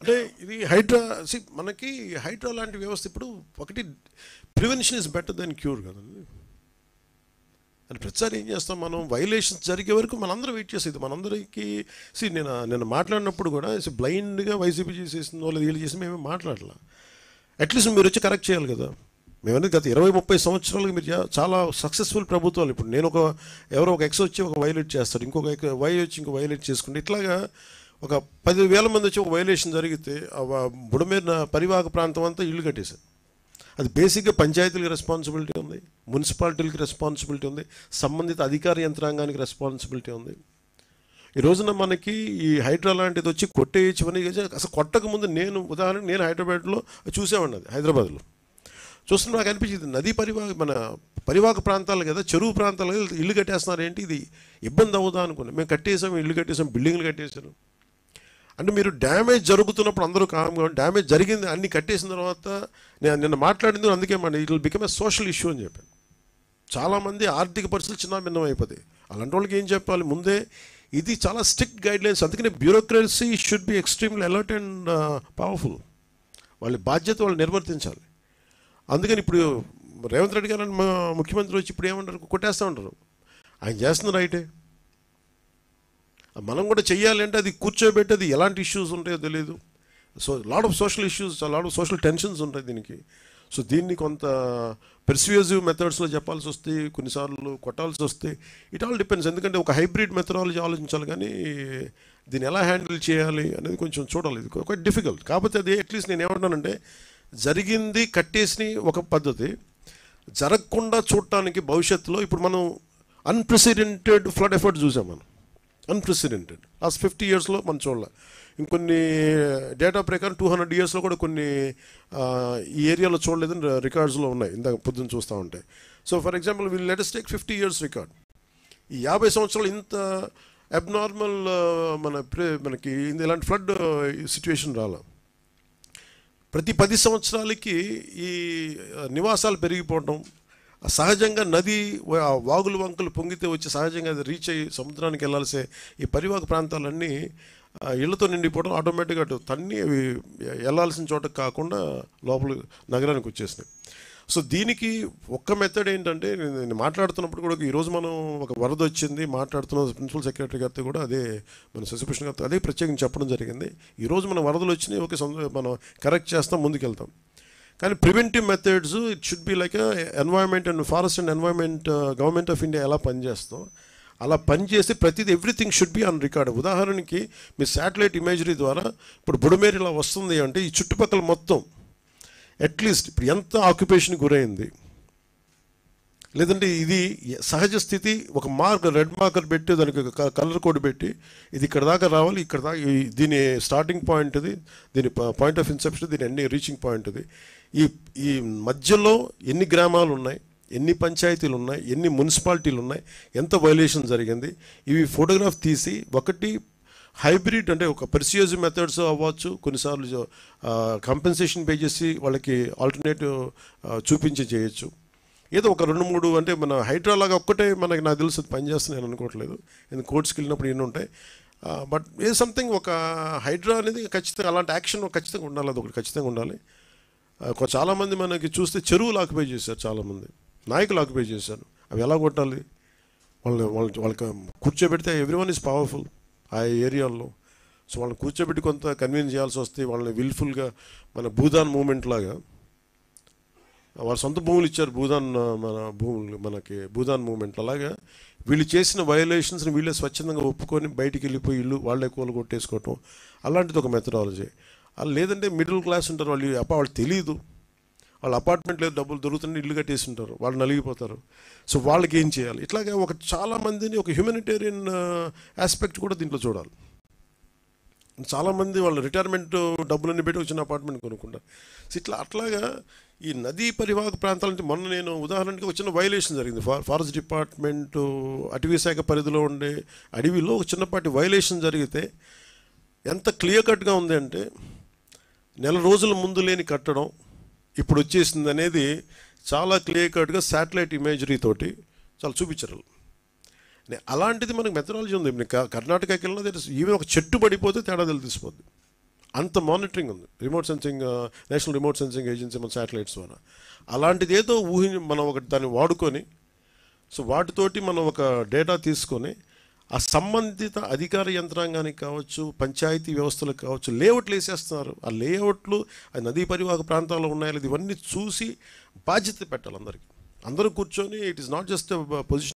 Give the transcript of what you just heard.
అంటే ఇది హైడ్రా సి మనకి హైడ్రా లాంటి వ్యవస్థ ఇప్పుడు ఒకటి prevention is better than cure కదండి అని ప్రతిసారి ఏం చేస్తాం మనం వైలేషన్స్ జరిగే వరకు మనందరం వెయిట్ చేసేది మనందరికీ సి నేను నేను మాట్లాడినప్పుడు కూడా బ్లైండ్గా వైసీపీ చేసేసిందో లేదా వీళ్ళు చేసి మేమే మాట్లాడలా అట్లీస్ట్ మీరు వచ్చి కరెక్ట్ చేయాలి కదా మేమనేది గత ఇరవై ముప్పై సంవత్సరాలుగా మీరు చా- చాలా సక్సెస్ఫుల్ ప్రభుత్వాలు ఇప్పుడు నేను ఒక ఎవరో ఒక ఎక్స్ వచ్చి ఒక వైలేట్ చేస్తాడు ఇంకొక ఎక్- వై వచ్చి ఇంకో వైలేట్ చేసుకుంటే ఇట్లాగా ఒక పది వేల మంది వచ్చి ఒక వైలేషన్ జరిగితే ఆ వ- బుడమేరిన పరివాహక ప్రాంతం అంతా ఇల్లు కట్టేశారు అది బేసిక్గా పంచాయతీలకు రెస్పాన్సిబిలిటీ ఉంది మున్సిపాలిటీలకి రెస్పాన్సిబిలిటీ ఉంది సంబంధిత అధికార యంత్రాంగానికి రెస్పాన్సిబిలిటీ ఉంది ఈ రోజున మనకి ఈ హైడ్రా లాంటిది వచ్చి కొట్టేయచ్చమని అసలు కొట్టక ముందు నేను ఉదాహరణకు నేను హైదరాబాద్లో చూసేవాడిని అది హైదరాబాద్లో చూస్తున్న నాకు అనిపించింది నదీ పరివాహక మన పరివాహక ప్రాంతాలు కదా చెరువు ప్రాంతాలు కదా ఇల్లు కట్టేస్తున్నారు ఏంటి ఇది ఇబ్బంది అవుదా అనుకున్నాను మేము కట్టేసాం ఇల్లు కట్టేసాం బిల్డింగ్లు కట్టేసాను అంటే మీరు డ్యామేజ్ జరుగుతున్నప్పుడు అందరూ కామ్గా డ్యామేజ్ జరిగింది అన్ని కట్టేసిన తర్వాత నేను నిన్న మాట్లాడింది అందుకే మన it will become a social issue అని చెప్పాను చాలామంది ఆర్థిక పరిస్థితులు చిన్న భిన్నం అయిపోతాయి అలాంటి వాళ్ళకి ఏం చెప్పాలి ముందే ఇది చాలా స్ట్రిక్ట్ గైడ్ లైన్స్ అందుకనే bureaucracy should be extremely alert and powerful వాళ్ళ బాధ్యత వాళ్ళు నిర్వర్తించాలి అందుకని ఇప్పుడు రేవంత్ రెడ్డి గారు మా ముఖ్యమంత్రి వచ్చి ఇప్పుడు ఏమంటారు కొట్టేస్తూ ఉంటారు ఆయన చేస్తున్న రైటే మనం కూడా చెయ్యాలి అంటే అది కూర్చోబెట్టి అది ఎలాంటి ఇష్యూస్ ఉంటాయో తెలియదు so lot of social issues lot of social tensions ఉంటాయి దీనికి సో దీన్ని కొంత పెర్స్యూజివ్ మెథడ్స్లో చెప్పాల్సి వస్తే కొన్నిసార్లు కొట్టాల్సి వస్తే ఇట్ ఆల్ డిపెండ్స్ ఎందుకంటే ఒక హైబ్రిడ్ మెథడాలజీ ఆలోచించాలి కానీ దీన్ని ఎలా హ్యాండిల్ చేయాలి అనేది కొంచెం చూడాలి ఇది ఒక డిఫికల్ట్ కాకపోతే అది అట్లీస్ట్ నేను ఏమంటానంటే జరిగింది కట్టేసి ఒక పద్ధతి జరగకుండా చూడటానికి భవిష్యత్తులో ఇప్పుడు మనం అన్ప్రెసిడెంటెడ్ ఫ్లడ్ ఎఫర్ట్ చూసాం మనం అన్ప్రెసిడెంటెడ్ లాస్ట్ ఫిఫ్టీ ఇయర్స్లో మనం చూడాలి ఇంకొన్ని డేటా ప్రకారం టూ హండ్రెడ్ ఇయర్స్లో కూడా కొన్ని ఆ, ఈ ఏరియాలో చూడలేదని రికార్డ్స్లో ఉన్నాయి ఇందాక పొద్దున్న చూస్తూ ఉంటాయి so for example will latest take fifty years record ఈ యాభై సంవత్సరాలు ఇంత అబ్నార్మల్ మన ప్రే- మనకి ఇంత ఇలాంటి ఫ్లడ్ సిచ్యువేషన్ రాల ప్రతి పది సంవత్సరాలకి ఈ ఆ, నివాసాలు పెరిగిపోవడం ఆ సహజంగా నది వా- ఆ వాగులు వంకలు పొంగితే వచ్చి సహజంగా అది రీచ్ అయ్యి సముద్రానికి వెళ్ళాల్సే ఈ పరివాహక ప్రాంతాలన్నీ ఆ, ఇళ్లతో నిండిపోవడం ఆటోమేటిక్గా అటు తన్ని అవి వెళ్ళాల్సిన చోటకి కాకుండా లోపల నగరానికి వచ్చేసినాయి సో దీనికి ఒక్క మెథడ్ ఏంటంటే నేను నేను మాట్లాడుతున్నప్పుడు కూడా ఈరోజు మనం ఒక వరద వచ్చింది మాట్లాడుతున్న ప్రిన్సిపల్ సెక్రటరీ గారితో కూడా అదే మన శశిభూషణ్ గారితో అదే ప్రత్యేకించి చెప్పడం జరిగింది ఈరోజు మన వరదలు వచ్చినాయి ఓకే సంద- మనం కరెక్ట్ చేస్తాం ముందుకెళ్తాం కానీ preventive methods it should be like environment and forest and environment government of India ఎలా పనిచేస్తాం అలా పనిచేసి ప్రతిదీ everything should be on record ఉదాహరణకి మీ శాటిలైట్ ఇమేజరీ ద్వారా ఇప్పుడు బుడమేరు ఇలా వస్తుంది అంటే ఈ చుట్టుపక్కల మొత్తం అట్లీస్ట్ ఇప్పుడు ఎంత ఆక్యుపేషన్ గురైంది లేదంటే ఇది సహజ స్థితి ఒక మార్క్ రెడ్ మార్కర్ పెట్టి దానికి ఒక క- కలర్ కోడ్ పెట్టి ఇది ఇక్కడ దాకా రావాలి ఇక్కడ దాకా ఈ- దీని స్టార్టింగ్ పాయింట్ ఇది దీని పాయింట్ ఆఫ్ ఇన్సెప్షన్ దీని ఎన్ని రీచింగ్ పాయింట్ ఇది ఈ ఈ మధ్యలో ఎన్ని గ్రామాలు ఉన్నాయి ఎన్ని పంచాయతీలు ఉన్నాయి ఎన్ని మున్సిపాలిటీలు ఉన్నాయి ఎంత వైలేషన్ జరిగింది ఇవి ఫోటోగ్రాఫ్ తీసి ఒకటి హైబ్రిడ్ అంటే ఒక పర్సియస్ మెథడ్స్ అవ్వచ్చు కొన్నిసార్లు కంపెన్సేషన్ పే చేసి వాళ్ళకి ఆల్టర్నేటివ్ చూపించి చేయొచ్చు ఏదో ఒక రెండు మూడు అంటే మన హైడ్రా లాగా ఒక్కటే మనకి నాకు తెలుసు అది పనిచేస్తుంది నేను అనుకోవట్లేదు ఎందుకు కోర్ట్స్కి వెళ్ళినప్పుడు ఎన్ని ఉంటాయి బట్ ఏ సంథింగ్ ఒక హైడ్రా అనేది ఖచ్చితంగా అలాంటి యాక్షన్ ఖచ్చితంగా ఉండాలి అది ఒకటి ఖచ్చితంగా ఉండాలి ఆ, కొ- చాలామంది మనకి చూస్తే చెరువులు ఆక్యుపై చేశారు చాలామంది నాయకులు ఆక్యుపై చేశారు అవి ఎలా కొట్టాలి వాళ్ళు వాళ్ళు వాళ్ళకి కూర్చోబెడితే ఎవ్రీ వన్ ఈజ్ పవర్ఫుల్ ఆ ఏరియాల్లో సో వాళ్ళని కూర్చోబెట్టి కొంత కన్విన్స్ చేయాల్సి వస్తే వాళ్ళని విల్ఫుల్గా మన భూదాన్ మూమెంట్ లాగా వాళ్ళ సొంత భూములు ఇచ్చారు భూదాన్ ఆ, మన భూములు మనకి భూదాన్ మూమెంట్ అలాగా వీళ్ళు చేసిన వయలేషన్స్ని వీళ్ళే స్వచ్ఛందంగా ఒప్పుకొని బయటికి వెళ్ళిపోయి ఇల్లు వాళ్ళే కూల కొట్టేసుకోవటం అలాంటిది ఒక మెథడాలజీ అలా లేదంటే మిడిల్ క్లాస్ ఉంటారు వాళ్ళు అప్ప వాళ్ళు తెలియదు వాళ్ళ అపార్ట్మెంట్ లేదు డబ్బులు దొరుకుతుంటే ఇల్లు కట్టేసి ఉంటారు వాళ్ళు నలిగిపోతారు సో వాళ్ళకి ఏం చేయాలి ఇట్లాగే ఒక చాలా మందిని ఒక హ్యూమనిటేరియన్ ఆస్పెక్ట్ కూడా దీంట్లో చూడాలి చాలామంది వాళ్ళ రిటైర్మెంట్ డబ్బులన్నీ పెట్టి వచ్చిన అపార్ట్మెంట్ కొనుక్కుంటారు సో ఇట్లా అట్లాగా ఈ నదీ పరివాహక ప్రాంతాలంటే మొన్న నేను ఉదాహరణకి ఒక చిన్న వైలేషన్ జరిగింది ఫా ఫారెస్ట్ డిపార్ట్మెంట్ అటవీ శాఖ పరిధిలో ఉండే అడవిలో ఒక చిన్నపాటి వైలేషన్ జరిగితే ఎంత క్లియర్ కట్గా ఉంది అంటే నెల రోజుల ముందు లేని కట్టడం ఇప్పుడు వచ్చేసింది అనేది చాలా క్లియర్ కట్గా శాటిలైట్ ఇమేజరీ తోటి చాలా చూపించారు వాళ్ళు. నే- అలాంటిది మనకు మెథడాలజీ ఉంది ఇప్పుడు క- కర్ణాటకకి వెళ్ళినా ఈవెన్ ఒక చెట్టు పడిపోతే తేడా తెలిసిపోద్ది అంత మానిటరింగ్ ఉంది remote sensing national remote sensing agency మన శాటిలైట్స్ ద్వారా అలాంటిది ఏదో ఊహి మనం ఒకటి దాన్ని వాడుకొని సో వాటితోటి మనం ఒక డేటా తీసుకొని ఆ సంబంధిత అధికార యంత్రాంగానికి కావచ్చు పంచాయతీ వ్యవస్థలకు కావచ్చు లేఅవుట్లు వేసేస్తున్నారు ఆ లేఅవుట్లు ఆ నదీ పరివాహక ప్రాంతాల్లో ఉన్నాయో లేదు ఇవన్నీ చూసి బాధ్యత పెట్టాలి అందరికీ అందరూ కూర్చొని it is not just position